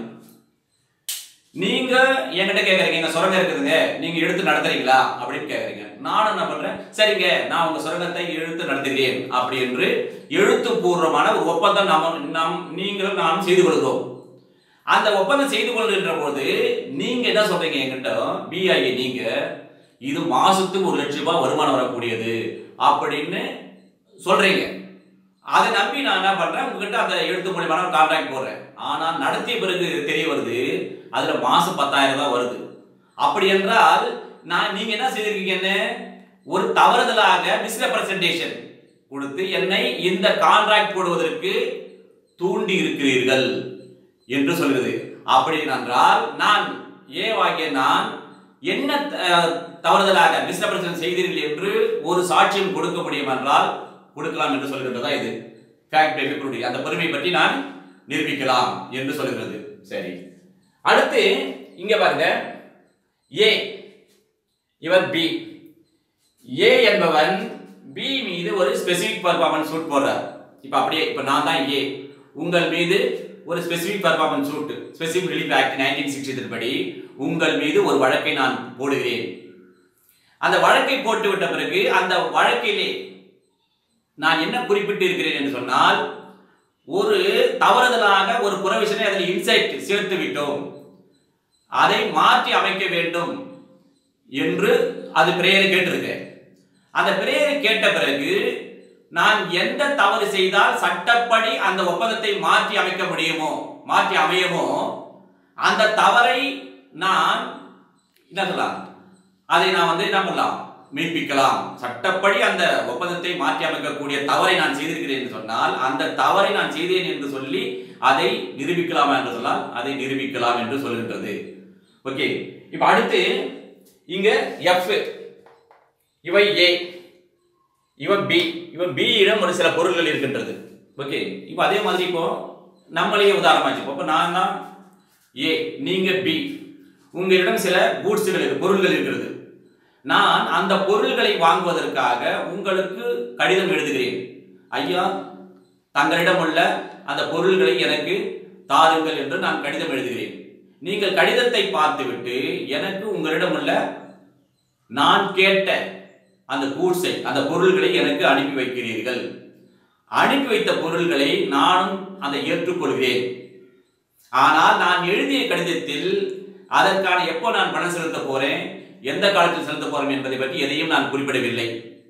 நீங்க என்கிட்ட கேக்குறீங்க இந்த சுரங்கம் இருக்குதுங்க நீங்க எடுத்து நடத்துறீங்களா அப்படின்னு கேக்குறீங்க நானும் என்ன பண்றேன் சரிங்க நான் உங்க சுரங்கத்தை எடுத்து நடத்துகிறேன் அப்படி என்று எழுத்துப்பூர்வமான ஒரு ஒப்பந்தம் நாம நாம் நீங்களும் நானும் செய்து கொள்கிறோம் அந்த ஒப்பந்தம் செய்து கொள்கின்ற போது நீங்க என்ன சொல்றீங்க என்கிட்ட பிஐஏ நீங்க இது மாசத்துக்கு ஒரு லட்சம் ரூபாய் வருமானம் வரக்கூடியது அப்படின்னு சொல்றீங்க அதை நம்பி நான் என்ன பண்றேன் உங்ககிட்ட அந்த எழுத்து மூலியமான ஒரு கான்ட்ராக்ட் போடுறேன் ஆனா நடத்திய பிறகு தெரிய வருது அதுல மாசம் பத்தாயிரம் தான் வருது அப்படி என்றால் நான் நீங்க என்ன செய்திருக்கீங்கன்னு ஒரு தவறுதலாக மிஸ்ரெப்ரசன்டேஷன் கொடுத்து என்னை இந்த கான்ட்ராக்ட் போடுவதற்கு தூண்டி இருக்கிறீர்கள் என்று சொல்கிறது அப்படி என்றால் நான் ஏவாகிய நான் என்ன அஹ், தவறுதலாக மிஸ்ரெப்ரசன்ட் செய்தீர்கள் என்று ஒரு சாட்சியம் கொடுக்க முடியும் என்றால் கொடுக்கலாம் என்று சொல்கின்றதா இது ஃபேக்ட் பை அந்த பெருமை பற்றி நான் நிரூபிக்கலாம் என்று சொல்கிறது சரி அடுத்து இங்க பாருங்க ஏ இவர் பி ஏ என்பவன் பி மீது ஒரு ஸ்பெசிபிக் பர்ஃபார்மன்ஸ் சூட் போடுறார் இப்ப அப்படியே இப்ப நான் தான் ஏ உங்கள் மீது ஒரு specific performance suit specific relief act nineteen sixty படி உங்கள் மீது ஒரு வழக்கை நான் போடுகிறேன் அந்த வழக்கை போட்டு விட்ட பிறகு அந்த வழக்கிலே நான் என்ன குறிப்பிட்டு இருக்கிறேன் என்று சொன்னால் ஒரு தவறுதலாக ஒரு புறவிஷனை அதில் இன்சைட் சேர்த்து விட்டோம் அதை மாற்றி அமைக்க வேண்டும் என்று அது பிரேயரை கேட்டிருக்கேன் அந்த பிரேயரை கேட்ட பிறகு நான் எந்த தவறு செய்தால் சட்டப்படி அந்த ஒப்பந்தத்தை மாற்றி அமைக்க முடியுமோ மாற்றி அமையுமோ அந்த தவறை நான் என்ன சொல்லலாம் அதை நான் வந்து என்ன பண்ணலாம் மீட்பிக்கலாம் சட்டப்படி அந்த ஒப்பந்தத்தை மாற்றி அமைக்கக்கூடிய தவறை நான் செய்திருக்கிறேன் என்று சொன்னால் அந்த தவறை நான் செய்தேன் என்று சொல்லி அதை நிரூபிக்கலாமா என்று சொன்னால் அதை நிரூபிக்கலாம் என்று சொல்கின்றது ஓகே இப்ப அடுத்து இங்க எஃப் இவை ஏ இவன் பி இவன் பி இடம் ஒரு சில பொருள்கள் இருக்கின்றது ஓகே இப்போ அதே மாதிரி இப்போ நம்மளையே உதாரணமா வச்சுப்போம் இப்போ நான் தான் ஏ நீங்க பி உங்களிடம் சில கூட்ஸுகள் இருக்கு பொருள்கள் இருக்கிறது நான் அந்த பொருள்களை வாங்குவதற்காக உங்களுக்கு கடிதம் எழுதுகிறேன் ஐயா தங்களிடம் உள்ள அந்த பொருள்களை எனக்கு தாருங்கள் என்று நான் கடிதம் எழுதுகிறேன் நீங்கள் கடிதத்தை பார்த்துவிட்டு எனக்கு உங்களிடம் உள்ள நான் கேட்ட அந்த கூட்ஸை அந்த பொருள்களை எனக்கு அனுப்பி வைக்கிறீர்கள் அனுப்பி வைத்த பொருள்களை நானும் அதை ஏற்றுக்கொள்கிறேன் ஆனால் நான் எழுதிய கடிதத்தில் அதற்கான எப்போ நான் பணம் செலுத்த போறேன் எந்த காலத்தில் செலுத்த போறேன் என்பதை பற்றி எதையும் நான் குறிப்பிடவில்லை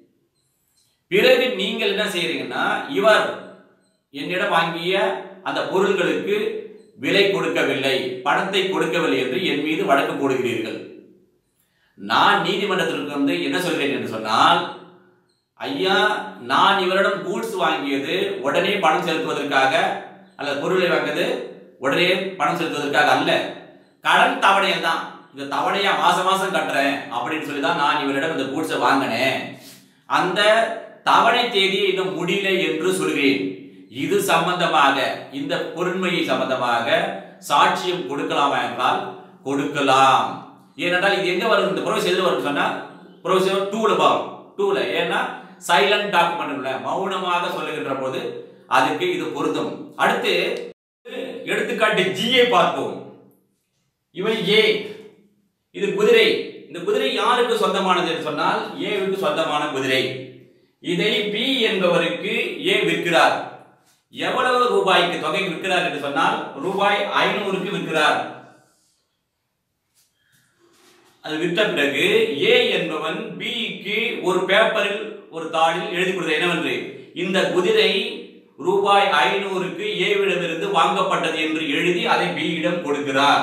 பிறகு நீங்கள் என்ன செய்யறீங்கன்னா இவர் என்னிடம் வாங்கிய அந்த பொருள்களுக்கு விலை கொடுக்கவில்லை பணத்தை கொடுக்கவில்லை என்று என் மீது வழக்கு போடுகிறீர்கள் நான் நீதிமன்றத்திற்கு வந்து என்ன சொல்கிறேன் என்று சொன்னால் ஐயா நான் இவரிடம் கூட்ஸ் வாங்கியது உடனே பணம் செலுத்துவதற்காக அல்லது பொருளை வாங்கியது உடனே பணம் செலுத்துவதற்காக அல்ல கடன் தவணையில் தான் இந்த தவணையா மாசம் மாசம் கட்டுறேன் அப்படின்னு சொல்லி தான் நான் இவரிடம் இந்த கூட்ஸை வாங்கினேன் அந்த தவணை தேதி இன்னும் முடியல என்று சொல்கிறேன் இது சம்பந்தமாக இந்த பொருண்மையை சம்பந்தமாக சாட்சியம் கொடுக்கலாமா என்றால் கொடுக்கலாம் ஏனென்றால் இது எங்க வரும் இந்த ப்ரொவிஸ் எதுல வரும் சொன்னா ப்ரொவிஸ் டூல வரும் டூல ஏன்னா சைலண்ட் டாக்குமெண்ட்ல மௌனமாக சொல்லுகின்ற போது அதுக்கு இது பொருந்தும் அடுத்து எடுத்துக்காட்டு ஜியை பார்ப்போம் இவன் ஏ இது குதிரை இந்த குதிரை யாருக்கு சொந்தமானது என்று சொன்னால் ஏவுக்கு சொந்தமான குதிரை இதை பி என்பவருக்கு ஏ விற்கிறார் எவ்வளவு ரூபாய்க்கு தொகை விற்கிறார் என்று சொன்னால் ரூபாய் ஐநூறுக்கு விற்கிறார் அது விற்ற பிறகு ஏ என்பவன் பிக்கு ஒரு பேப்பரில் ஒரு தாளில் எழுதி கொடுத்த என்னவென்று இந்த குதிரை ரூபாய் ஐநூறுக்கு ஏவிடமிருந்து வாங்கப்பட்டது என்று எழுதி அதை பியிடம் கொடுக்கிறார்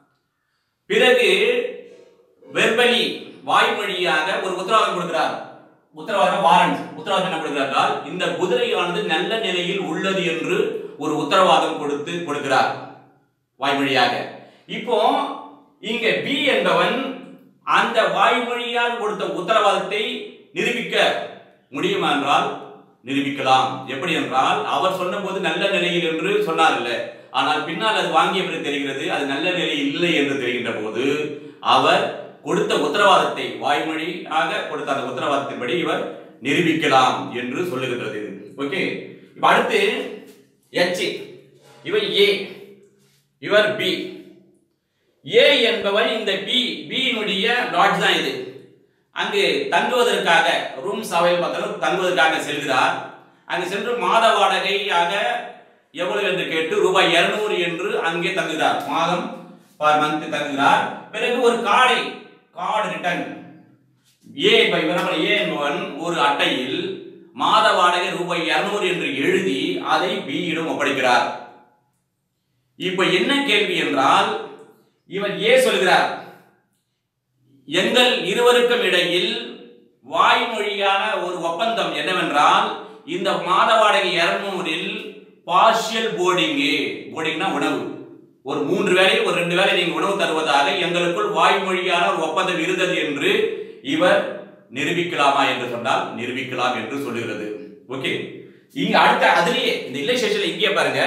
பிறகு வெர்பலி வாய்மொழியாக ஒரு உத்தரவாதம் கொடுக்கிறார் உத்தரவாதம் வாரண்ட் உத்தரவாதம் என்ன கொடுக்கிறார் இந்த குதிரையானது நல்ல நிலையில் உள்ளது என்று ஒரு உத்தரவாதம் கொடுத்து கொடுக்கிறார் வாய்மொழியாக இப்போ இங்க பி என்பவன் அந்த வாய்மொழியால் கொடுத்த உத்தரவாதத்தை நிரூபிக்க முடியுமா என்றால் நிரூபிக்கலாம் எப்படி என்றால் அவர் சொன்னபோது நல்ல நிலையில் என்று சொன்னார் இல்ல ஆனால் பின்னால் அது வாங்கிய பிறகு தெரிகிறது அது நல்ல நிலையில் இல்லை என்று தெரிகின்ற போது அவர் கொடுத்த உத்தரவாதத்தை வாய்மொழியாக கொடுத்த அந்த உத்தரவாதத்தின்படி இவர் நிரூபிக்கலாம் என்று சொல்லுகின்றது இது ஓகே இப்ப அடுத்து எச் இவர் ஏ இவர் பி ஏ என்பவன் இந்த பி பியினுடைய லாட்ஜ் தான் இது அங்கு தங்குவதற்காக ரூம்ஸ் அவைலபிள் தங்குவதற்காக செல்கிறார் அங்கு சென்று மாத வாடகையாக எவ்வளவு என்று கேட்டு ரூபாய் இருநூறு என்று அங்கே தங்குகிறார் மாதம் பர் மந்த் தங்குகிறார் பிறகு ஒரு கார்டை card return A by A என்பவன் ஒரு அட்டையில் மாத வாடகை ரூபாய் இருநூறு என்று எழுதி அதை பியிடம் ஒப்படைக்கிறார் இப்ப என்ன கேள்வி என்றால் இவர் ஏ சொல்கிறார் எங்கள் இருவருக்கும் இடையில் வாய்மொழியான ஒரு ஒப்பந்தம் என்னவென்றால் இந்த மாத வாடகை இருநூறில் பார்ஷியல் போர்டிங்கு போர்டிங்னா உணவு ஒரு மூன்று வேளை ஒரு ரெண்டு வேளை நீங்க உணவு தருவதாக எங்களுக்குள் வாய்மொழியான ஒரு ஒப்பந்தம் இருந்தது என்று இவர் நிரூபிக்கலாமா என்று சொன்னால் நிரூபிக்கலாம் என்று சொல்லுகிறது ஓகே இங்க அடுத்த அதுலயே இந்த இல்லைசேஷன்ல இங்கே பாருங்க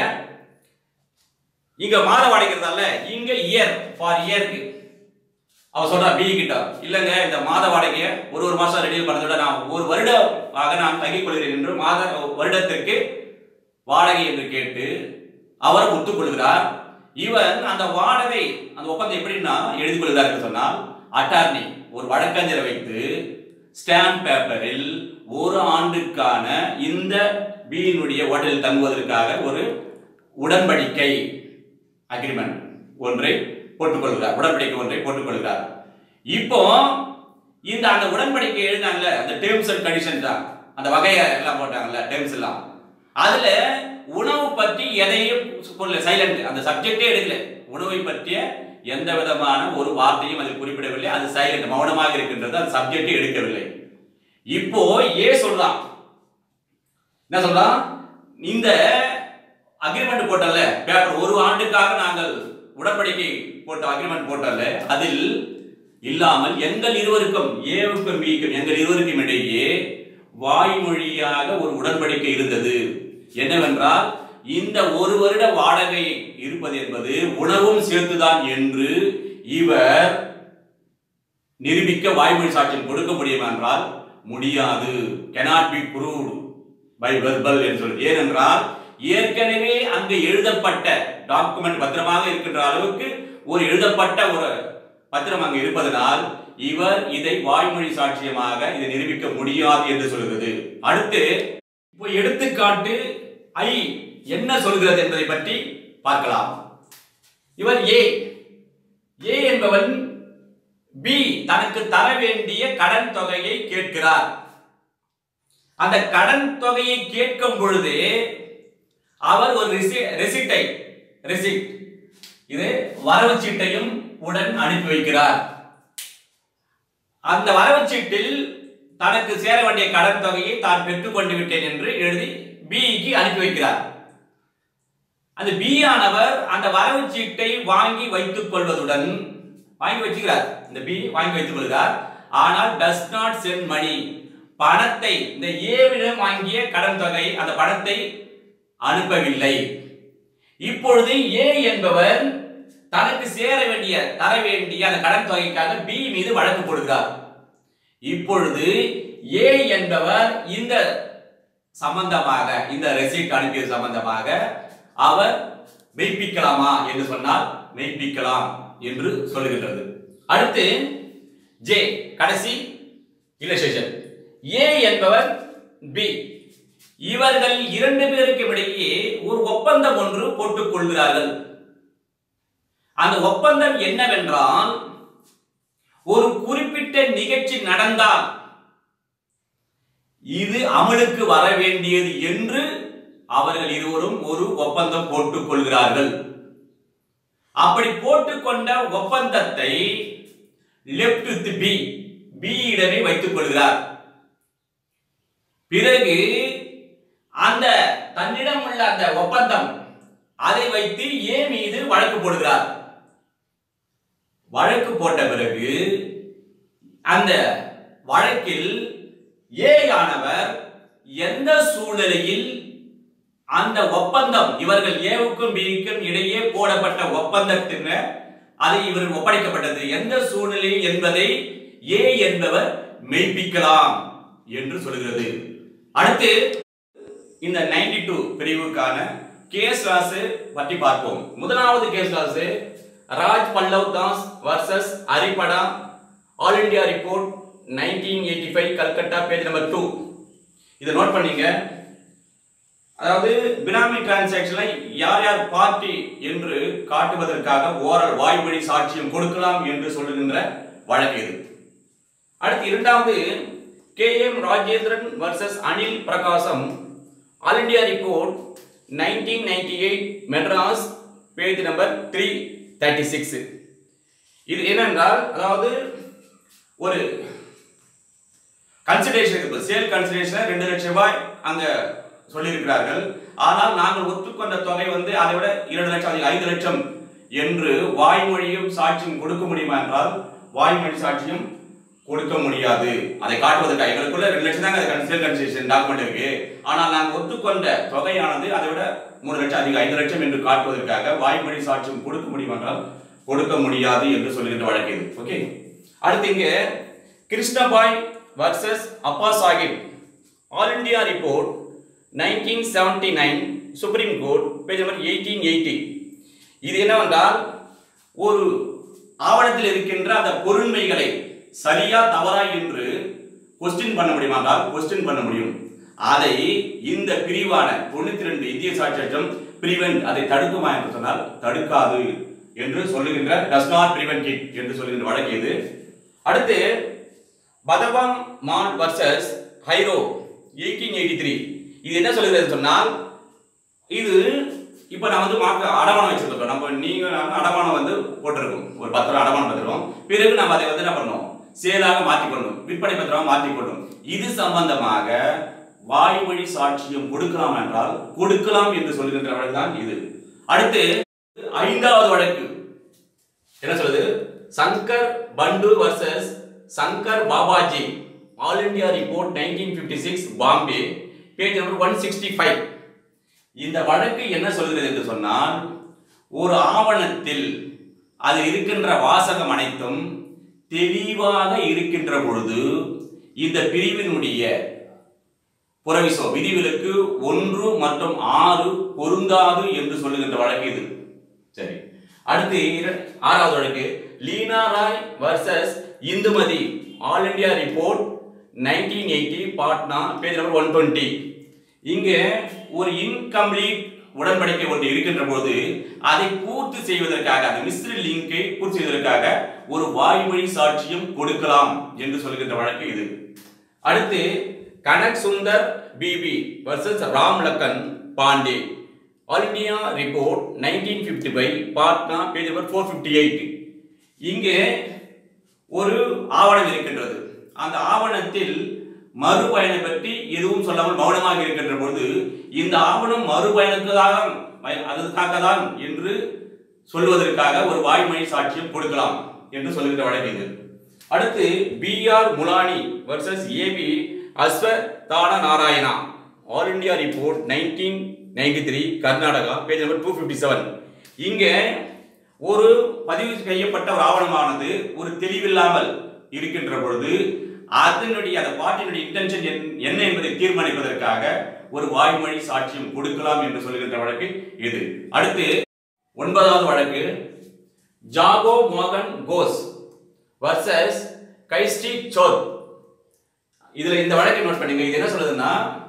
இங்க மாத வாடகைறதால இங்க இயர் ஃபார் இயருக்கு அவ சொல்றா பி கிட்ட இல்லங்க இந்த மாத வாடகையை ஒரு ஒரு மாசம் ரெடி பண்ணதை விட நான் ஒரு வருடமாக நான் தங்கிக் கொள்கிறேன் என்று மாத வருடத்திற்கு வாடகை என்று கேட்டு அவர் ஒத்துக்கொள்கிறார் இவன் அந்த வாடகை அந்த ஒப்பந்தம் எப்படின்னா எழுதி கொள்கிறார் என்று சொன்னால் அட்டார்னி ஒரு வழக்கறிஞரை வைத்து ஸ்டாம்ப் பேப்பரில் ஒரு ஆண்டுக்கான இந்த பியினுடைய ஹோட்டலில் தங்குவதற்காக ஒரு உடன்படிக்கை அக்ரிமெண்ட் ஒன்றை போட்டுக்கொள்கிறார் உடன்படிக்கை ஒன்றை போட்டுக்கொள்கிறார் இப்போ இந்த அந்த உடன்படிக்கை எழுதினாங்கல்ல அந்த டேர்ம்ஸ் அண்ட் கண்டிஷன் தான் அந்த வகையை எல்லாம் போட்டாங்கல்ல டேர்ம்ஸ் எல்லாம் அதுல உணவு பற்றி எதையும் சொல்லல சைலண்ட் அந்த சப்ஜெக்டே எடுக்கல உணவை பற்றிய எந்த விதமான ஒரு வார்த்தையும் அதில் குறிப்பிடவில்லை அது சைலண்ட் மௌனமாக இருக்கின்றது அந்த சப்ஜெக்டே எடுக்கவில்லை இப்போ ஏ சொல்றான் என்ன சொல்றான் இந்த அக்ரிமெண்ட் போட்டல பேப்பர் ஒரு ஆண்டுக்காக நாங்கள் உடன்படிக்கை போட்ட அக்ரிமெண்ட் போட்டல அதில் இல்லாமல் எங்கள் இருவருக்கும் ஏவுக்கும் பிக்கும் எங்கள் இருவருக்கும் இடையே வாய்மொழியாக ஒரு உடன்படிக்கை இருந்தது என்னவென்றால் இந்த ஒரு வருட வாடகை இருப்பது என்பது உணவும் சேர்த்துதான் என்று இவர் நிரூபிக்க வாய்மொழி சாட்சியம் கொடுக்க முடியும் என்றால் முடியாது cannot be proved by verbal என்று சொல்லி ஏனென்றால் ஏற்கனவே அங்கு எழுதப்பட்ட டாக்குமெண்ட் பத்திரமாக இருக்கின்ற அளவுக்கு ஒரு எழுதப்பட்ட ஒரு பத்திரம் அங்கு இருப்பதனால் இவர் இதை வாய்மொழி சாட்சியமாக இதை நிரூபிக்க முடியாது என்று சொல்கிறது அடுத்து இப்போ எடுத்துக்காட்டு ஐ என்ன சொல்கிறது என்பதை பற்றி பார்க்கலாம் இவர் ஏ ஏ என்பவன் பி தனக்கு தர வேண்டிய கடன் தொகையை கேட்கிறார் அந்த கடன் தொகையை கேட்கும் பொழுது அவர் ஒரு ரெசிப்டை ரெசிப்ட் இது வரவு சீட்டையும் உடன் அனுப்பி வைக்கிறார் அந்த வரவு சீட்டில் தனக்கு சேர வேண்டிய கடன் தொகையை தான் பெற்றுக்கொண்டு விட்டேன் என்று எழுதி பிக்கு அனுப்பி வைக்கிறார் அந்த பி ஆனவர் அந்த வரவு சீட்டை வாங்கி வைத்துக் கொள்வதுடன் வாங்கி வச்சுக்கிறார் இந்த பி வாங்கி வைத்துக் கொள்கிறார் ஆனால் டஸ் நாட் சென்ட் மணி பணத்தை இந்த ஏவிடம் வாங்கிய கடன் தொகை அந்த பணத்தை அனுப்பவில்லை இப்பொழுது ஏ என்பவர் தனக்கு சேர வேண்டிய தர வேண்டிய அந்த கடன் தொகைக்காக பி மீது வழக்கு போடுகிறார் இப்பொழுது ஏ என்பவர் இந்த சம்பந்தமாக இந்த ரெசிப்ட் அனுப்பியது சம்பந்தமாக அவர் மெய்ப்பிக்கலாமா என்று சொன்னால் மெய்ப்பிக்கலாம் என்று சொல்லுகின்றது அடுத்து ஜே கடைசி இல்லஸ்ட்ரேஷன் ஏ என்பவர் பி இவர்கள் இரண்டு பேருக்கு இடையே ஒரு ஒப்பந்தம் ஒன்று போட்டுக் கொள்கிறார்கள் அந்த ஒப்பந்தம் என்னவென்றால் ஒரு குறிப்பிட்ட நிகழ்ச்சி நடந்தால் இது அமலுக்கு வர வேண்டியது என்று அவர்கள் இருவரும் ஒரு ஒப்பந்தம் போட்டுக் கொள்கிறார்கள் அப்படி போட்டுக்கொண்ட ஒப்பந்தத்தை லெப்ட் வித் பி பி இடமே வைத்துக் கொள்கிறார் பிறகு அந்த தன்னிடம் உள்ள அந்த ஒப்பந்தம் அதை வைத்து ஏ மீது வழக்கு போடுகிறார் வழக்கு போட்ட பிறகு அந்த வழக்கில் ஏ ஆனவர் எந்த சூழ்நிலையில் அந்த ஒப்பந்தம் இவர்கள் ஏவுக்கும் பிக்கும் இடையே போடப்பட்ட ஒப்பந்தத்தின் அதை இவர்கள் ஒப்படைக்கப்பட்டது எந்த சூழ்நிலை என்பதை ஏ என்பவர் மெய்ப்பிக்கலாம் என்று சொல்கிறது அடுத்து இந்த 92 டூ பிரிவுக்கான கேஸ் லாஸ் பற்றி பார்ப்போம் முதலாவது case laws Raj Pallav Das versus Haripada all India report 1985 five Calcutta page number two இதை நோட் பண்ணீங்க அதாவது பினாமி டிரான்சாக்ஷனை யார் யார் பார்ட்டி என்று காட்டுவதற்காக ஓரல் வாய்மொழி சாட்சியம் கொடுக்கலாம் என்று சொல்லுகின்ற வழக்கு இது அடுத்து இரண்டாவது K M Rajendran versus Anil Prakasam all India report nineteen ninety eight Madras page number three thirty six இது என்னென்றால் அதாவது ஒரு கன்சிடரேஷன் சேல் கன்சிடரேஷன் ரெண்டு லட்சம் ரூபாய் அங்க சொல்லியிருக்கிறார்கள் ஆனால் நாங்கள் ஒத்துக்கொண்ட தொகை வந்து அதை விட இரண்டு லட்சம் அதிகம் ஐந்து லட்சம் என்று வாய்மொழியும் சாட்சியும் கொடுக்க முடியுமா என்றால் வாய்மொழி சாட்சியம் கொடுக்க முடியாது அதை காட்டுவதற்காக எங்களுக்குள்ள ரெண்டு லட்சம் தாங்க கன்சிடர் கன்சிடரேஷன் டாக்குமெண்ட் இருக்கு ஆனால் நாங்கள் ஒத்துக்கொண்ட தொகையானது அதை விட மூணு லட்சம் அதிகம் ஐந்து லட்சம் என்று காட்டுவதற்காக வாய்மொழி சாட்சியம் கொடுக்க முடியுமா என்றால் கொடுக்க முடியாது என்று சொல்லுகின்ற வழக்கு இது ஓகே அடுத்து இங்க Krishnabai versus Appa Sahib all India report nineteen seventy nine supreme court page number eighteen eighty இது என்னவென்றால் ஒரு ஆவணத்தில் இருக்கின்ற அந்த பொருண்மைகளை சரியா தவறா என்று கொஸ்டின் பண்ண முடியுமா என்றால் கொஸ்டின் பண்ண முடியும் அதை இந்த பிரிவான தொண்ணூத்தி ரெண்டு இந்திய சாட்சியம் பிரிவென்ட் அதை தடுக்குமா என்று சொன்னால் தடுக்காது என்று சொல்லுகின்ற டஸ் நாட் பிரிவென்ட் இட் என்று சொல்லுகின்ற வழக்கு இது அடுத்து பதவாம் மான் வர்சஸ் ஹைரோ எயிட்டீன் எயிட்டி த்ரீ இது என்ன சொல்லுகிறது சொன்னால் இது இப்போ நான் வந்து மாக்க அடமானம் வச்சிருக்கோம் நம்ம நீங்க நாங்க அடமானம் வந்து போட்டிருக்கோம் ஒரு பத்திரம் அடமானம் பத்திரம் பிறகு நம்ம அதை வந்து என்ன பண்ணோம் சேலாக மாற்றிக்கொள்ளணும் விற்பனை பத்திரமாக மாற்றிக்கொள்ளணும் இது சம்பந்தமாக வாய்மொழி சாட்சியம் கொடுக்கலாம் என்றால் கொடுக்கலாம் என்று சொல்லுகின்ற வழக்கு தான் இது அடுத்து ஐந்தாவது வழக்கு என்ன சொல்லுது Shankar Pandu versus Shankar Babaji all India report nineteen fifty six Bombay page number one sixty five இந்த வழக்கு என்ன சொல்கிறது என்று சொன்னால் ஒரு ஆவணத்தில் அது இருக்கின்ற வாசகம் அனைத்தும் தெளிவாக இருக்கின்ற பொழுது இந்த பிரிவினுடைய புறவிசோ விதிவிலக்கு ஒன்று மற்றும் ஆறு பொருந்தாது என்று சொல்லுகின்ற வழக்கு இது சரி அடுத்து இர- ஆறாவது வழக்கு Leena Roy versus Indumati all India report nineteen eighty Patna page number one twenty இங்கே ஒரு இன்கம்ப்ளீட் உடன்படிக்கை ஒன்று இருக்கின்ற போது அதை பூர்த்தி செய்வதற்காக அந்த மிஸ்ரி லிங்கை பூர்த்தி செய்வதற்காக ஒரு வாய்மொழி சாட்சியம் கொடுக்கலாம் என்று சொல்கின்ற வழக்கு இது அடுத்து Kanak Sundar Bibi versus Ram Lakhan Pandey all India report nineteen fifty five Patna page number four fifty eight இங்கே ஒரு ஆவணம் இருக்கின்றது அந்த ஆவணத்தில் மறுபயணம் பற்றி எதுவும் சொல்லாமல் மௌனமாக இருக்கின்ற பொழுது இந்த ஆவணம் மறுபயணத்துக்காக அதற்காக தான் என்று சொல்வதற்காக ஒரு வாய்மொழி சாட்சியம் கொடுக்கலாம் என்று சொல்லுகிற வழக்கு இது அடுத்து B R Mulani versus A B Ashwathana Narayana all India report nineteen ninety three Karnataka page number two fifty seven இங்கே ஒரு பதிவு செய்யப்பட்ட ஒரு ஆவணமானது ஒரு தெளிவில்லாமல் இருக்கின்ற பொழுது அதனுடைய அந்த பார்ட்டியினுடைய இன்டென்ஷன் என்ன என்பதை தீர்மானிப்பதற்காக ஒரு வாய்மொழி சாட்சியம் கொடுக்கலாம் என்று சொல்லுகின்ற வழக்கு இது அடுத்து ஒன்பதாவது வழக்கு ஜாகோ மோகன் கோஸ் வர்சஸ் கைஸ்டி சோத் இதுல இந்த வழக்கை நோட் பண்ணுங்க இது என்ன சொல்லுதுன்னா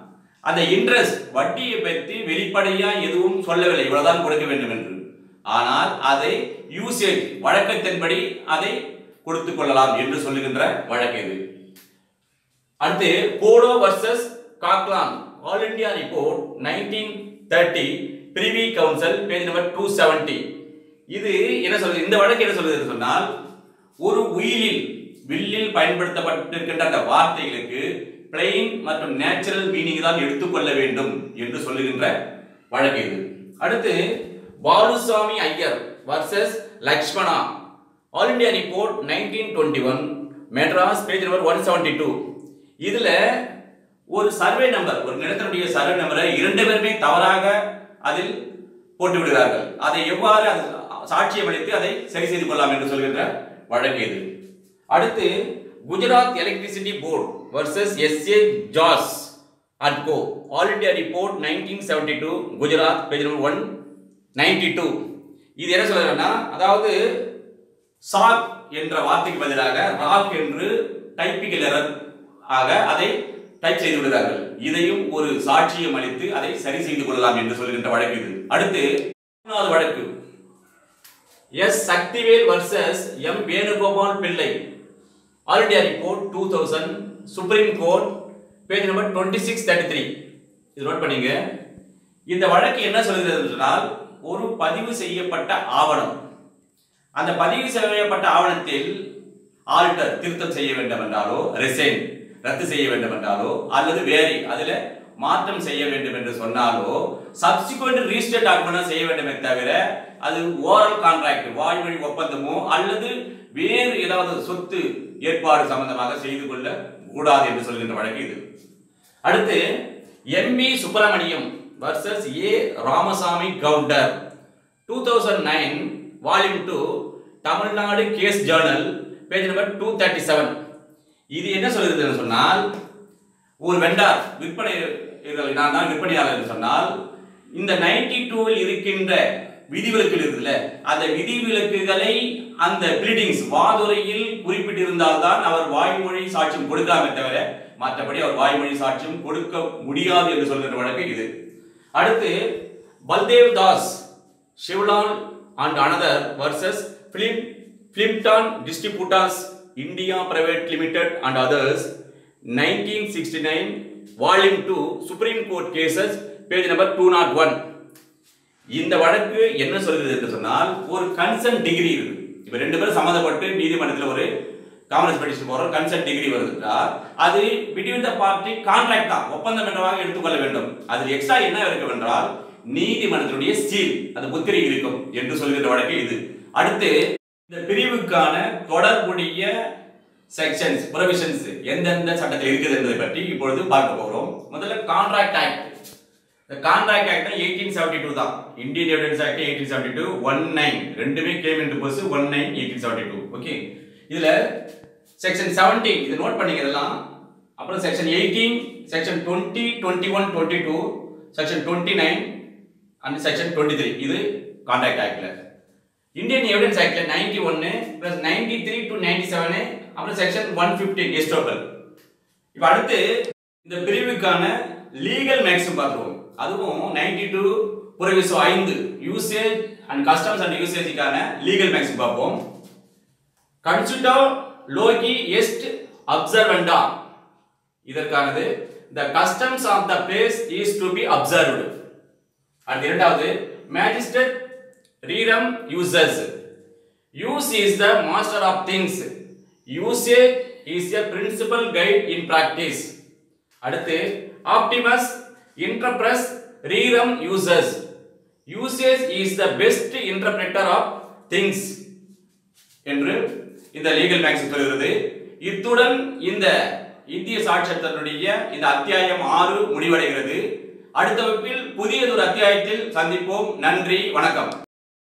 அந்த இன்ட்ரெஸ்ட் வட்டியை பற்றி வெளிப்படையா எதுவும் சொல்லவில்லை இவ்வளவுதான் கொடுக்க வேண்டும் என்று ஆனால் அதை யூசேஜ் வழக்கத்தின்படி அதை கொடுத்துக் கொள்ளலாம் என்று சொல்லுகின்ற வழக்கு இது அடுத்து போடோ வர்சஸ் காக்லான் all India report nineteen thirty privy council page number two seventy இது என்ன சொல்லுது இந்த வழக்கு என்ன சொல்லுது சொன்னால் ஒரு உயிலில் வில்லில் பயன்படுத்தப்பட்டிருக்கின்ற அந்த வார்த்தைகளுக்கு பிளெயின் மற்றும் நேச்சுரல் மீனிங் தான் எடுத்துக்கொள்ள வேண்டும் என்று சொல்லுகின்ற வழக்கு இது அடுத்து Balusami Iyer versus Lakshmana all India report nineteen twenty one Madras page number one seventy two இதுல ஒரு சர்வே நம்பர் ஒரு நிலத்தினுடைய சர்வே நம்பரை இரண்டு பேருமே தவறாக அதில் போட்டு விடுகிறார்கள் அதை எவ்வாறு அது சாட்சியம் அளித்து அதை சரி செய்து கொள்ளலாம் என்று சொல்கின்ற வழக்கு இது அடுத்து Gujarat electricity board versus S A Jas at co all India report nineteen seventy two Gujarat page number one ninety two இது என்ன சொல்றதுன்னா அதாவது சாக் என்ற வார்த்தைக்கு பதிலாக ராக் என்று டைப்பிக்கல் எரர் ஆக அதை டைப் செய்து விடுகிறார்கள் இதையும் ஒரு சாட்சியம் அளித்து அதை சரி செய்து கொள்ளலாம் என்று சொல்கின்ற வழக்கு இது அடுத்து மூணாவது வழக்கு S Sakthivel versus M Venugopal Pillai all India report two thousand supreme court page number twenty six thirty three இது நோட் பண்ணீங்க இந்த வழக்கு என்ன சொல்கிறது சொன்னால் ஒரு பதிவு செய்யப்பட்ட ஆவணம் அந்த பதிவு செய்யப்பட்ட ஆவணத்தில் ஆல்டர் திருத்தம் செய்ய வேண்டும் என்றாலோ ரிசைன் ரத்து செய்ய வேண்டும் என்றாலோ அல்லது வேரி அதுல மாற்றம் செய்ய வேண்டும் என்று சொன்னாலோ சப்சிக்வெண்ட் ரீஸ்டேட் டாக்குமெண்ட் செய்ய வேண்டுமே தவிர அது ஓரல் கான்ட்ராக்ட் வாய்மொழி ஒப்பந்தமோ அல்லது வேறு ஏதாவது சொத்து ஏற்பாடு சம்பந்தமாக செய்து கொள்ள கூடாது என்று சொல்கின்ற வழக்கு இது அடுத்து M P Subramaniam versus A Ramasamy Gounder two thousand nine volume two Tamil Nadu case journal page number two thirty seven இது என்ன சொல்லுதுன்னு சொன்னால் ஒரு வெண்டார் விற்பனை நான் தான் விற்பனையாளர் என்று சொன்னால் இந்த நைன்டி டூவில் இருக்கின்ற விதிவிலக்குகள் இருக்குல்ல அந்த விதிவிலக்குகளை அந்த பிளீடிங்ஸ் வாதுரையில் குறிப்பிட்டிருந்தால் தான் அவர் வாய்மொழி சாட்சியம் கொடுக்கலாமே தவிர மற்றபடி அவர் வாய்மொழி சாட்சியம் கொடுக்க முடியாது என்று சொல்கின்ற வழக்கு இது அடுத்து Baldev Das Shivlal and another versus film பிலிம்டான் distributors India private limited and others nineteen sixty nine volume two supreme court cases page number two not one இந்த வழக்கு என்ன சொல்கிறது என்று சொன்னால் ஒரு கன்சென்ட் டிகிரி இருக்கு இப்ப ரெண்டு பேரும் சம்மந்தப்பட்டு நீதிமன்றத்தில் ஒரு காமர்ஸ் பெட்டிஷன் போற கன்சென்ட் டிகிரி வருதுன்றா அது பிட்வீன் த பார்ட்டி கான்ட்ராக்ட் தான் ஒப்பந்தம் என்றவாக எடுத்துக்கொள்ள வேண்டும் அதில் எக்ஸ்ட்ரா என்ன இருக்கும் என்றால் நீதிமன்றத்தினுடைய சீல் அது முத்திரை இருக்கும் என்று சொல்கின்ற வழக்கு இது அடுத்து இந்த பிரிவுக்கான தொடர்புடைய செக்ஷன்ஸ் ப்ரொவிஷன்ஸ் எந்தெந்த சட்டத்தில் இருக்குது என்பதை பற்றி இப்பொழுது பார்க்க போகிறோம் முதல்ல கான்ட்ராக்ட் ஆக்ட் இந்த contract act eighteen seventy two தான் Indian evidence act eighteen seventy two one nine ரெண்டுமே came into force one nine eighteen seventy two okay இதுல செக்ஷன் செவன்டீன் இது நோட் பண்ணிங்க இதெல்லாம் அப்புறம் section eighteen section twenty twenty one twenty two section twenty nine and section twenty three இது contract ஆக்ட்ல Indian evidence ஆக்ட்ல ninety ஒன்னு plus ninety three to ninety seven அப்புறம் செக்ஷன் ஒன் பிப்டீன் எஸ்டோபல் இப்போ அடுத்து இந்த பிரிவுக்கான லீகல் மேக்ஸிம் பார்த்துருவோம் அதுவும் நைன்டி டூ புறவிசம் ஐந்து யூசேஜ் அண்ட் கஸ்டம்ஸ் அண்ட் யூசேஜுக்கான லீகல் மேக்ஸிம் பார்ப்போம் கன்சிடர் லோகி எஸ்ட் அப்சர்வண்டா இதற்கானது the customs of the place is to be observed அடுத்து இரண்டாவது மேஜிஸ்ட்ரேட் ரீரம் யூசர்ஸ் use is the master of things usage is a principal guide in practice அடுத்து ஆப்டிமஸ் இன்டர்பிரஸ் ரீரம் யூசர்ஸ் usage is the best interpreter of things என்று இந்த லீகல் மேக்ஸ் சொல்கிறது இத்துடன் இந்த இந்திய சாட்சியத்தினுடைய இந்த அத்தியாயம் ஆறு முடிவடைகிறது அடுத்த வகுப்பில் புதியதொரு அத்தியாயத்தில் சந்திப்போம் நன்றி வணக்கம்